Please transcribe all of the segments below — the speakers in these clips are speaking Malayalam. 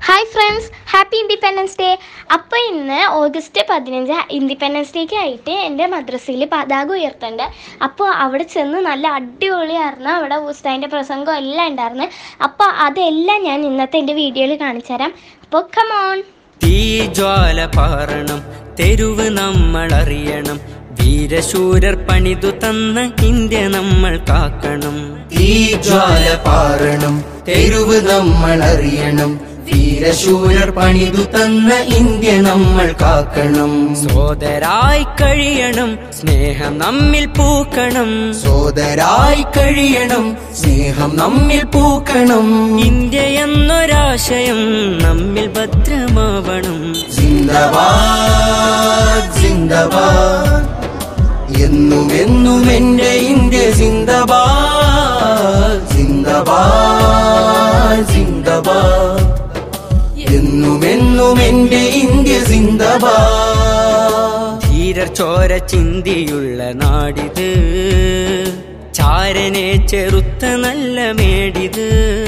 hi friends happy independence day അപ്പോൾ ഇന്ന് ഓഗസ്റ്റ് പതിനഞ്ച് ഇൻഡിപെൻഡൻസ് ഡേക്ക് ആയിട്ട് എൻ്റെ മദ്രസയിൽ പതാക ഉയർത്തുന്നുണ്ട് അപ്പോൾ അവിടെ ചെന്ന് നല്ല അടിപൊളിയായിരുന്നു അവിടെ ഉസ്താദിൻ്റെ പ്രസംഗം എല്ലാം ഉണ്ടായിരുന്നു അപ്പോൾ അതെല്ലാം ഞാൻ ഇന്നത്തെ എൻ്റെ വീഡിയോയിൽ കാണിച്ചു തരാം അപ്പോൾ കമോൺ തീജ്വാല പാറണം തെരുവ് നമ്മൾ അറിയണം വീരശൂരർ പണിതു തന്ന ഇന്ത്യ നമ്മൾ കാക്കണം തീജ്വാല പാറണം തെരുവ് നമ്മൾ അറിയണം വീരശൂരർ പണിതു തന്ന ഇന്ത്യ നമ്മൾ കാക്കണം സോദരായി കഴിയണം സ്നേഹം നമ്മിൽ പൂക്കണം സോദരായി കഴിയണം സ്നേഹം നമ്മിൽ പൂക്കണം ഇന്ത്യ എന്നൊരാശയം നമ്മിൽ ഭദ്രമാവണം സിന്ദബാദ് സിന്ദബാദ് എന്നും എന്നും എന്റെ ഇന്ത്യ സിന്ദബാദ് സിന്ദബാദ് സിന്ദബാദ് എന്നും എന്നും എന്റെ ഇന്ത്യ സിന്ദബാദ് ധീരർ ചോര ചിന്തിയുള്ള നാടിത് ചാരനെ ചെറുത്ത നല്ല മേടിത്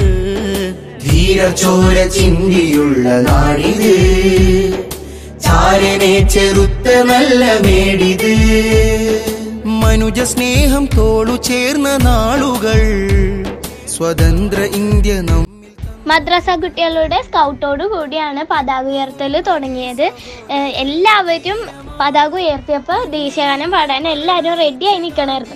ധീരചോര ചിന്തിയുള്ള നാടിത് ചാരനെ ചെറുത്ത നല്ല മേടിത് മനുജ സ്നേഹം തോളു ചേർന്ന നാളുകൾ സ്വതന്ത്ര ഇന്ത്യ നമ്മിൽ മദ്രസ കുട്ടികളുടെ സ്കൗട്ടോട് കൂടിയാണ് പതാക ഉയർത്തൽ തുടങ്ങിയത് ഏഹ് എല്ലാവരും പതാക ഉയർത്തിയപ്പോൾ ദേശീയഗാനം പാടാൻ എല്ലാവരും റെഡിയായി നിൽക്കണമായിരുന്നു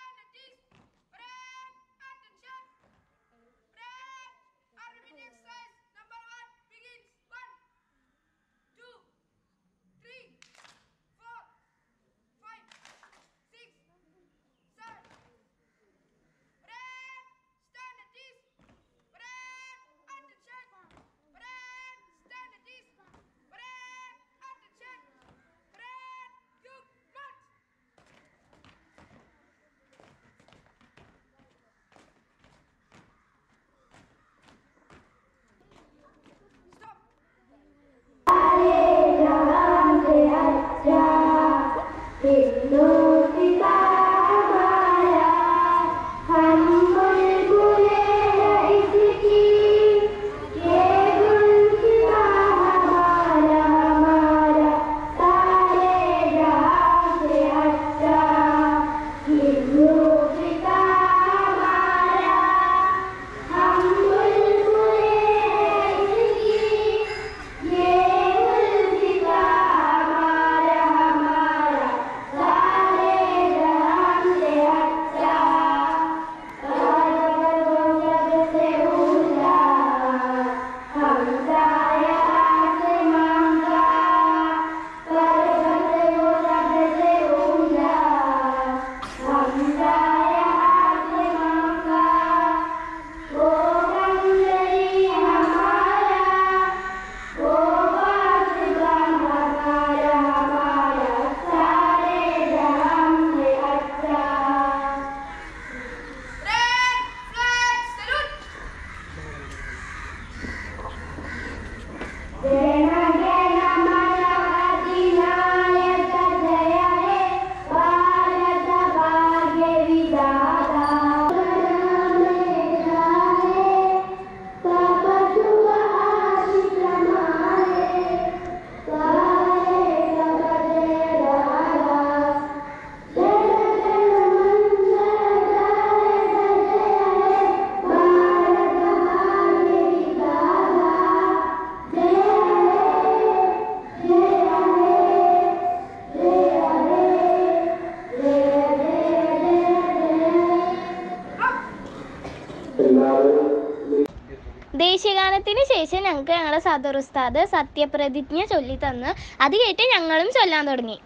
ദേശീയഗാനത്തിന് ശേഷം ഞങ്ങൾക്ക് ഞങ്ങളുടെ സദർ ഉസ്താദ് സത്യപ്രതിജ്ഞ ചൊല്ലി തന്ന് അത് കേട്ട് ഞങ്ങളും ചൊല്ലാൻ തുടങ്ങി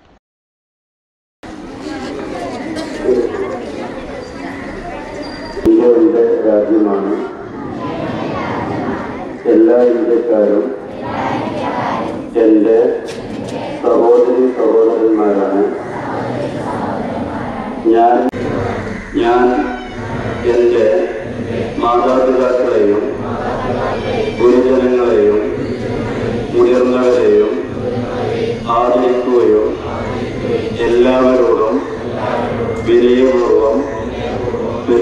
ഇന്ത്യയുടെ രാജ്യമാണ് എല്ലാ ഇന്ത്യക്കാരും എൻ്റെ സഹോദരി സഹോദരന്മാരാണ് ഞാൻ ഞാൻ എൻ്റെ മാതാപിതാക്കളെയും ഗുരുജനങ്ങളെയും മുതിർന്നവരെയും ആദരിക്കുകയും എല്ലാവരോടും വിനയപൂർവം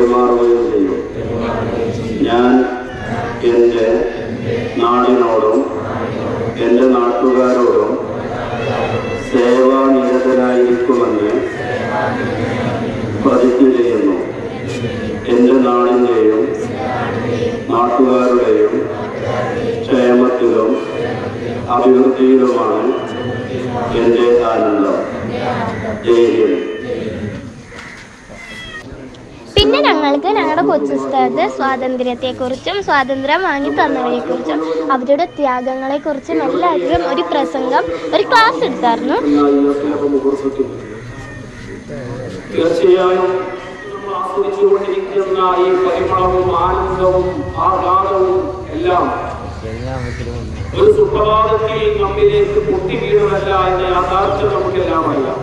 പെരുമാറുകയും ചെയ്യും ഞാൻ എൻ്റെ നാടിനോടും എൻ്റെ നാട്ടുകാരോടും സേവാനിരതനായിരിക്കുമെന്ന് പ്രതിജ്ഞ ചെയ്യുന്നു എൻ്റെ നാടിൻ്റെയും നാട്ടുകാരുടെയും ക്ഷേമത്തിലും അഭിവൃദ്ധിയിലുമാണ് എൻ്റെ ആനന്ദം ജയ് ഹിന്ദ് പിന്നെ ഞങ്ങൾക്ക് ഞങ്ങളുടെ കൊച്ചു സ്ഥലത്ത് സ്വാതന്ത്ര്യത്തെക്കുറിച്ചും സ്വാതന്ത്ര്യം വാങ്ങി തന്നവരെക്കുറിച്ചും അവരുടെ ത്യാഗങ്ങളെക്കുറിച്ചും എല്ലാവരും ഒരു പ്രസംഗം ഒരു ക്ലാസ് എടുത്തായിരുന്നു മുഹൂർത്തത്തിൽ തീർച്ചയായും നമ്മൾ ആസ്വദിച്ചുകൊണ്ടിരിക്കുന്ന ഈ പരിമളവും ആനന്ദവും ആഹ്ലാദവും എല്ലാം ഒരു സുപ്രഭാതത്തിൽ നമ്മിലേക്ക് പൊട്ടി വീണതല്ല എന്ന യാഥാർത്ഥ്യം നമുക്കെല്ലാം അറിയാം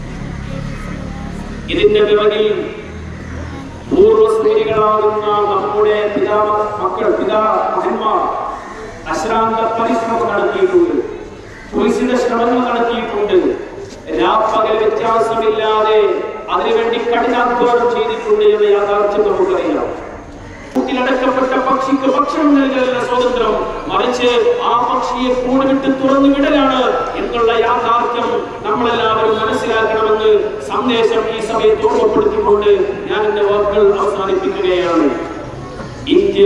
ഇതിന്റെ പിറകിൽ പൂർവ്വസ്മരികളാകുന്ന നമ്മുടെ പിതാ മക്കൾ പിതാ മഹന്മാർ അശ്രാന്ത പരിശ്രമം നടത്തിയിട്ടുണ്ട് കുരിശിന്റെ ശ്രമങ്ങൾ നടത്തിയിട്ടുണ്ട് രാപ്പകൽ വ്യത്യാസമില്ലാതെ അതിനുവേണ്ടി കഠിനാധ്വാനം ചെയ്തിട്ടുണ്ട് എന്ന യാഥാർത്ഥ്യം നമുക്കറിയാം കൂട്ടിലടക്കപ്പെട്ട പക്ഷിക്ക് ഭക്ഷണം നൽകലല്ല സ്വാതന്ത്ര്യം മറിച്ച് ആ പക്ഷിയെ കൂട് വിട്ട് തുറന്നു വിടലാണ് എന്നുള്ള യാഥാർത്ഥ്യം നമ്മളെല്ലാവരും മനസ്സിലാക്കണമെന്ന് സന്ദേശം ഈ സമയത്ത് ഓർമ്മപ്പെടുത്തിക്കൊണ്ട് ഞാൻ എന്റെ വാക്കുകൾ അവസാനിപ്പിക്കുകയാണ് ഇന്ത്യ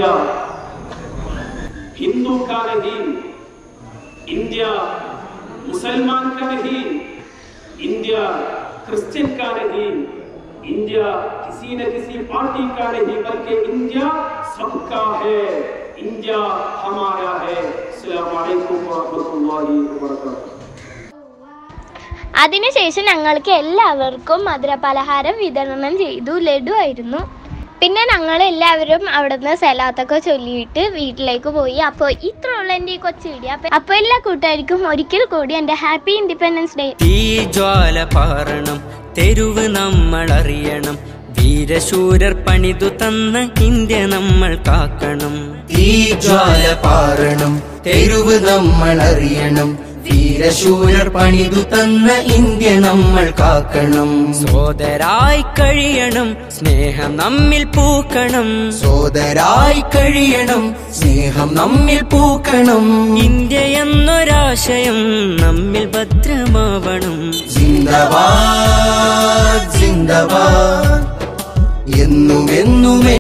हिंदू का नहीं इंडिया मुसलमान का नहीं इंडिया क्रिश्चियन का नहीं इंडिया किसी न किसी पार्टी का नहीं बल्कि इंडिया सबका है इंडिया हमारा है अस्सलाम वालेकुम वरहमतुल्लाहि वबरकातुहू അതിനുശേഷം ഞങ്ങൾക്ക് എല്ലാവർക്കും മധുരപലഹാരം വിതരണം ചെയ്തു ലഡു ആയിരുന്നു പിന്നെ ഞങ്ങൾ എല്ലാവരും അവിടുന്ന് സലാത്തൊക്കെ ചൊല്ലിയിട്ട് വീട്ടിലേക്ക് പോയി അപ്പോൾ ഇത്രയുള്ള എൻ്റെ ഈ കൊച്ചു വീഡിയോ അപ്പോൾ അപ്പോൾ എല്ലാ കൂട്ടുകാർക്കും ഒരിക്കൽ കൂടി എൻ്റെ ഹാപ്പി ഇൻഡിപെൻഡൻസ് ഡേ തീ ജ്വാല പാറണം തെരുവ് നമ്മൾ അറിയണം വീരശൂരർ പണിതു തന്ന ഇന്ത്യ നമ്മൾ കാക്കണം ഈ ജ്വാല പാറണം തെരുവ് നമ്മൾ അറിയണം വീരശൂരർ പണിതു തന്ന ഇന്ത്യ നമ്മൾ കാക്കണം സോദരായി കഴിയണം സ്നേഹം നമ്മിൽ പൂക്കണം സോദരായി കഴിയണം സ്നേഹം നമ്മിൽ പൂക്കണം ഇന്ത്യ എന്നൊരാശയം നമ്മിൽ ഭദ്രമാവണം ജിന്ദബാദ് ജിന്ദബാദ് എന്നും എന്നും